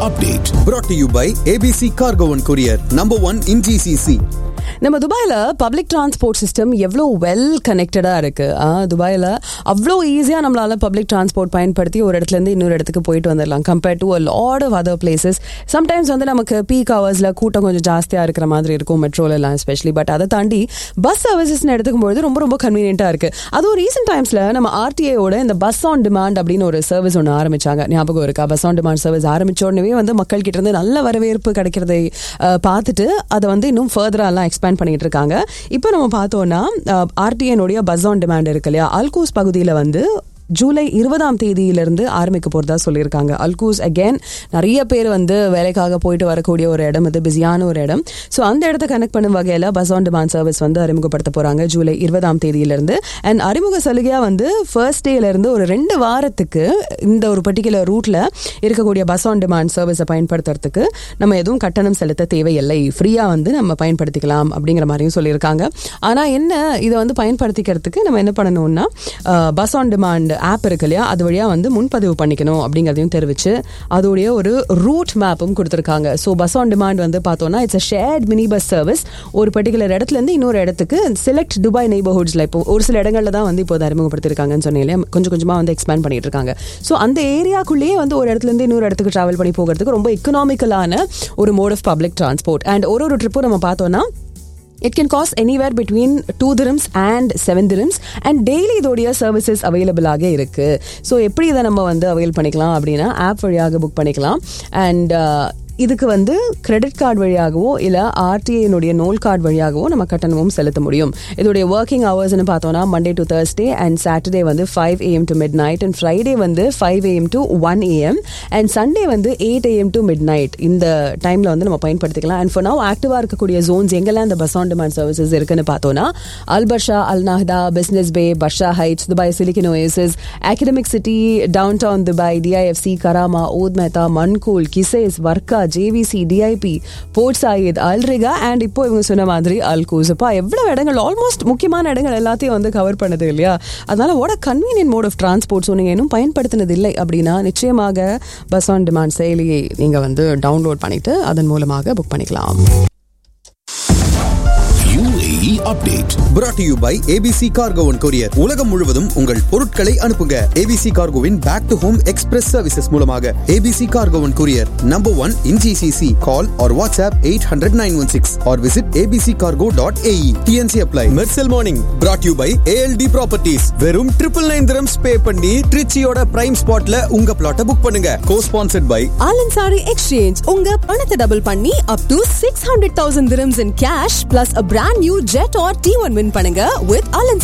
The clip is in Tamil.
update. Brought to you by ABC Cargo and Courier, number one in GCC. நம்ம துபாயில பப்ளிக் டிரான்ஸ்போர்ட் சிஸ்டம் எவ்வளோ வெல் கனெக்டடா இருக்கு ஆ, துபாயில அவ்வளோ ஈஸியா நம்மளால பப்ளிக் டிரான்ஸ்போர்ட் பயன்படுத்தி ஒரு இடத்துல இருந்து இன்னொரு இடத்துக்கு போயிட்டு வந்துடலாம் compared to lot of other places sometimes வந்து நமக்கு பீக் ஹவர்ஸ்ல கூட்டம் கொஞ்சம் ஜாஸ்தியா இருக்கிற மாதிரி இருக்கும் மெட்ரோல எல்லாம் எஸ்பெஷலி பட் அதை தாண்டி பஸ் சர்வீசஸ்னு எடுத்துக்கும் பொழுது ரொம்ப ரொம்ப கன்வீனியன்ட்டா இருக்கு அதுவும் ரீசெண்ட் டைம்ஸ்ல நம்ம ஆர்டிஏயோட இந்த பஸ் ஆன் டிமாண்ட் அப்படின்னு ஒரு சர்வீஸ் ஒன்று ஆரம்பிச்சாங்க ஞாபகம் இருக்கா பஸ் ஆன் டிமாண்ட் சர்வீஸ் ஆரம்பிச்ச உடனே வந்து மக்கள் கிட்ட இருந்து நல்ல வரவேற்பு கிடைக்கிறதை அஹ், பார்த்துட்டு அதை வந்து இன்னும் ஃபர்தரா எல்லாம் எக்ஸ்பேண்ட் பண்ணிட்டு இருக்காங்க இப்போ நம்ம பார்த்தோம்னா ஆர்டிஎனுடைய பஸ் ஆன் டிமாண்ட் இருக்கு இல்லையா அல்கூஸ் பகுதியில் வந்து ஜூலை இருபதாம் தேதியிலிருந்து ஆரம்பிக்க போறதா சொல்லியிருக்காங்க அல்கூஸ் அகேன் நிறைய பேர் வந்து வேலைக்காக போயிட்டு வரக்கூடிய ஒரு இடம் இது பிஸியான ஒரு இடம் ஸோ அந்த இடத்த கனெக்ட் பண்ணும் வகையில் பஸ் ஆன் டிமாண்ட் சர்வீஸ் வந்து அறிமுகப்படுத்த போறாங்க ஜூலை இருபதாம் தேதியிலிருந்து அண்ட் அறிமுக சலுகையா வந்து ஃபர்ஸ்ட் டேல இருந்து ஒரு ரெண்டு வாரத்துக்கு இந்த ஒரு பர்டிகுலர் ரூட்ல இருக்கக்கூடிய பஸ் ஆன் டிமாண்ட் சர்வீஸை பயன்படுத்துறதுக்கு நம்ம எதுவும் கட்டணம் செலுத்த தேவையில்லை ஃப்ரீயா வந்து நம்ம பயன்படுத்திக்கலாம் அப்படிங்கிற மாதிரியும் சொல்லியிருக்காங்க ஆனா என்ன இதை வந்து பயன்படுத்திக்கிறதுக்கு நம்ம என்ன பண்ணணும்னா பஸ் ஆன் டிமாண்ட் ஆப் இருக்கு இல்லையா அது வழியா வந்து முன்பதிவு பண்ணிக்கணும் அப்படிங்கிறதையும் தெரிவிச்சு அதோடைய ஒரு ரூட் மேப்பும் கொடுத்துருக்காங்க ஸோ பஸ் ஆன் டிமாண்ட் வந்து பார்த்தோம்னா it's a shared mini bus service ஒரு பர்டிகுலர் இடத்துல இருந்து இன்னொரு இடத்துக்கு செலக்ட் துபாய் நெய்பர்ஹுட்ஸ்ல இப்போ ஒரு சில இடங்கள்ல தான் வந்து இப்போ அதை அறிமுகப்படுத்திருக்காங்கன்னு சொன்னேன் இல்லையா கொஞ்சம் கொஞ்சமா வந்து எக்ஸ்பேண்ட் பண்ணிட்டு இருக்காங்க ஸோ அந்த ஏரியாக்குள்ளேயே வந்து ஒரு இடத்துல இருந்து இன்னொரு இடத்துக்கு டிராவல் பண்ணி போகிறதுக்கு ரொம்ப எக்கனாமிக்கலான ஒரு mode of public transport and ஒரு ஒரு ட்ரிப்பும் நம்ம பார்த்தோம்னா it can cost anywhere between two dirhams and seven dirhams and daily இதோடைய சர்வீசஸ் அவைலபிளாக இருக்கு ஸோ எப்படி இதை நம்ம வந்து அவைல் பண்ணிக்கலாம் அப்படின்னா ஆப் வழியாக புக் பண்ணிக்கலாம் அண்ட் இதுக்கு வந்து கிரெடிட் கார்டு வழியாகவோ இல்லை ஆர்டிஐனுடைய நோல் கார்டு வழியாகவோ நம்ம கட்டணமும் செலுத்த முடியும் இதோடைய ஒர்க்கிங் ஹவர்ஸ்னு பார்த்தோம்னா Monday to Thursday and Saturday வந்து five AM to midnight and Friday வந்து five AM to one AM and Sunday வந்து eight AM to midnight இந்த டைமில் வந்து நம்ம பயன்படுத்திக்கலாம் அண்ட் ஃபார் நவ் ஆக்டிவாக இருக்கக்கூடிய ஜோன்ஸ் எங்கெல்லாம் இந்த பஸ் ஆன் டிமாண்ட் சர்வீசஸ் இருக்குன்னு பார்த்தோம்னா Al Barsha Al Nahda Business Bay Barsha Heights Dubai Silicon Oasis Academic City Downtown Dubai DIFC Karama Oud Metha Mankhool Qusais Warqa JVC DIP Port Saeed Al Rigga and இப்போ இவங்க சொன்ன மாதிரி அல்கூஸ் அப்பா எவ்வளவு இடங்கள் ஆல்மோஸ்ட் முக்கியமான இடங்கள் எல்லாத்தையும் வந்து கவர் பண்ணது இல்லையா அதனால what a convenient mode of transport so நீங்கள் இன்னும் பயன்படுத்தினது இல்லை அப்படின்னா நிச்சயமாக பஸ் ஆன் டிமாண்ட் செயலியை நீங்கள் வந்து டவுன்லோட் பண்ணிட்டு அதன் மூலமாக புக் பண்ணிக்கலாம் UAE update. Brought to you by ABC Cargo and Courier. உலகம் முழுவதும் உங்கள் பொருட்களை அனுப்புங்க ABC Cargoவின் back to home express services மூலமாக ABC Cargo and Courier, number one in GCC. Call or WhatsApp 800-916 or visit abccargo.ae. TNC apply. Mercel Morning. Brought to you by ALD Properties. வெறும் ட்ரிபிள் நைன் திரம்ஸ் பே பண்ணி ட்ரிச்சியோட பிரைம் ஸ்பாட்ல உங்க பிளாட்டை புக் பண்ணுங்க cosponsored by Al Ansari exchange உங்க பணத்தை டபுள் பண்ணி up to six hundred thousand dirhams in cash plus a brand new Jetour T one win பண்ணுங்க வித்